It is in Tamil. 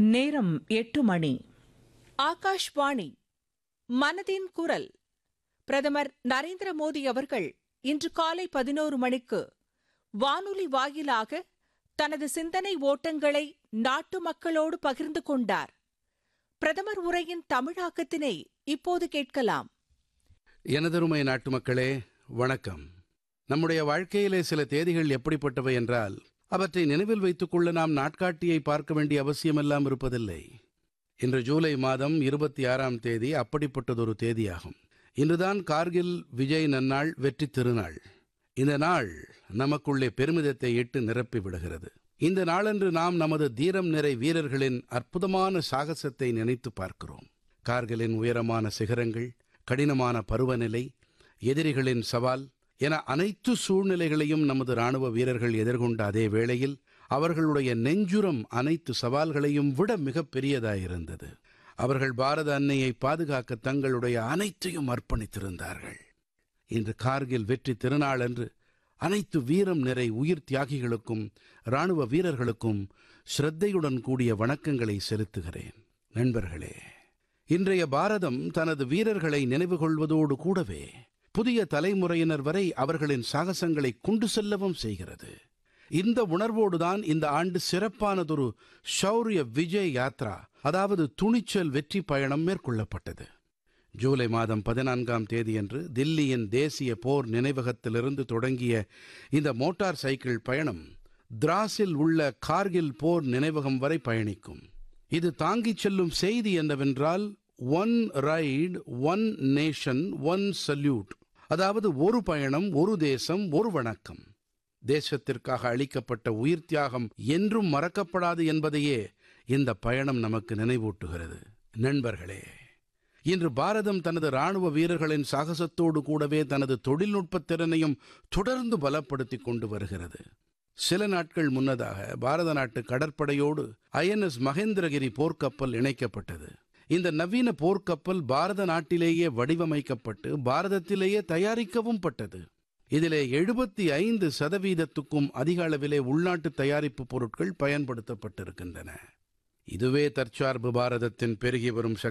நேரம் எட்டு மணி ஆகாஷ்வாணி மனதின் குரல் பிரதமர் நரேந்திர மோடி அவர்கள் இன்று காலை பதினோரு மணிக்கு வானொலி வாயிலாக தனது சிந்தனை ஓட்டங்களை நாட்டு மக்களோடு பகிர்ந்து கொண்டார் பிரதமர் உரையின் தமிழாக்கத்தினை இப்போது கேட்கலாம் எனதருமை நாட்டு மக்களே வணக்கம் நம்முடைய வாழ்க்கையிலே சில தேதிகள் எப்படிப்பட்டவை என்றால் அவற்றை நினைவில் வைத்துக் கொள்ள நாம் நாட்காட்டியை பார்க்க வேண்டிய அவசியமெல்லாம் இருப்பதில்லை இன்று ஜூலை மாதம் இருபத்தி ஆறாம் தேதி அப்படிப்பட்டதொரு தேதியாகும் இன்றுதான் கார்கில் விஜய் நன்னாள் வெற்றி திருநாள் இந்த நாள் நமக்குள்ளே பெருமிதத்தை இட்டு நிரப்பி விடுகிறது இந்த நாளன்று நாம் நமது தீரம் நிறை வீரர்களின் அற்புதமான சாகசத்தை நினைத்து பார்க்கிறோம் கார்கிலின் உயரமான சிகரங்கள் கடினமான பருவநிலை எதிரிகளின் சவால் என அனைத்து சூழ்நிலைகளையும் நமது ராணுவ வீரர்கள் எதிர்கொண்ட அதே வேளையில் அவர்களுடைய நெஞ்சுரம் அனைத்து சவால்களையும் விட மிகப் பெரியதாயிருந்தது அவர்கள் பாரத அன்னையை பாதுகாக்க தங்களுடைய அனைத்தையும் அர்ப்பணித்திருந்தார்கள் இன்று கார்கில் வெற்றி திருநாளன்று அனைத்து வீரம் நிறை உயிர் தியாகிகளுக்கும் ராணுவ வீரர்களுக்கும் ஸ்ரத்தையுடன் கூடிய வணக்கங்களை செலுத்துகிறேன் நண்பர்களே இன்றைய பாரதம் தனது வீரர்களை நினைவு கொள்வதோடு கூடவே புதிய தலைமுறையினர் வரை அவர்களின் சாகசங்களை கொண்டு செல்லவும் செய்கிறது இந்த உணர்வோடுதான் இந்த ஆண்டு சிறப்பானதொரு ஷௌரிய விஜய் யாத்ரா அதாவது துணிச்சல் வெற்றி பயணம் மேற்கொள்ளப்பட்டது ஜூலை மாதம் பதினான்காம் தேதியன்று தில்லியின் தேசிய போர் நினைவகத்திலிருந்து தொடங்கிய இந்த மோட்டார் சைக்கிள் பயணம் திராஸில் உள்ள கார்கில் போர் நினைவகம் வரை பயணிக்கும் இது தாங்கிச் செல்லும் செய்தி என்னவென்றால் one ride one nation one salute அதாவது ஒரு பயணம் ஒரு தேசம் ஒரு வணக்கம் தேசத்திற்காக அளிக்கப்பட்ட உயிர் தியாகம் என்றும் மறக்கப்படாது என்பதையே இந்த பயணம் நமக்கு நினைவூட்டுகிறது நண்பர்களே இன்று பாரதம் தனது ராணுவ வீரர்களின் சாகசத்தோடு கூடவே தனது தொழில்நுட்பத் திறனையும் தொடர்ந்து பலப்படுத்திக் கொண்டு வருகிறது சில நாட்கள் முன்னதாக பாரத நாட்டு கடற்படையோடு ஐஎன்எஸ் மகேந்திரகிரி போர்க்கப்பல் இணைக்கப்பட்டது இந்த நவீன போர்க்கப்பல் பாரத நாட்டிலேயே வடிவமைக்கப்பட்டு பாரதத்திலேயே தயாரிக்கவும் பட்டது இதிலே எழுபத்தி ஐந்து சதவீதத்துக்கும் அதிக அளவிலே உள்நாட்டு தயாரிப்பு பொருட்கள் பயன்படுத்தப்பட்டிருக்கின்றன இதுவே தற்சார்பு பாரதத்தின் பெருகி வரும்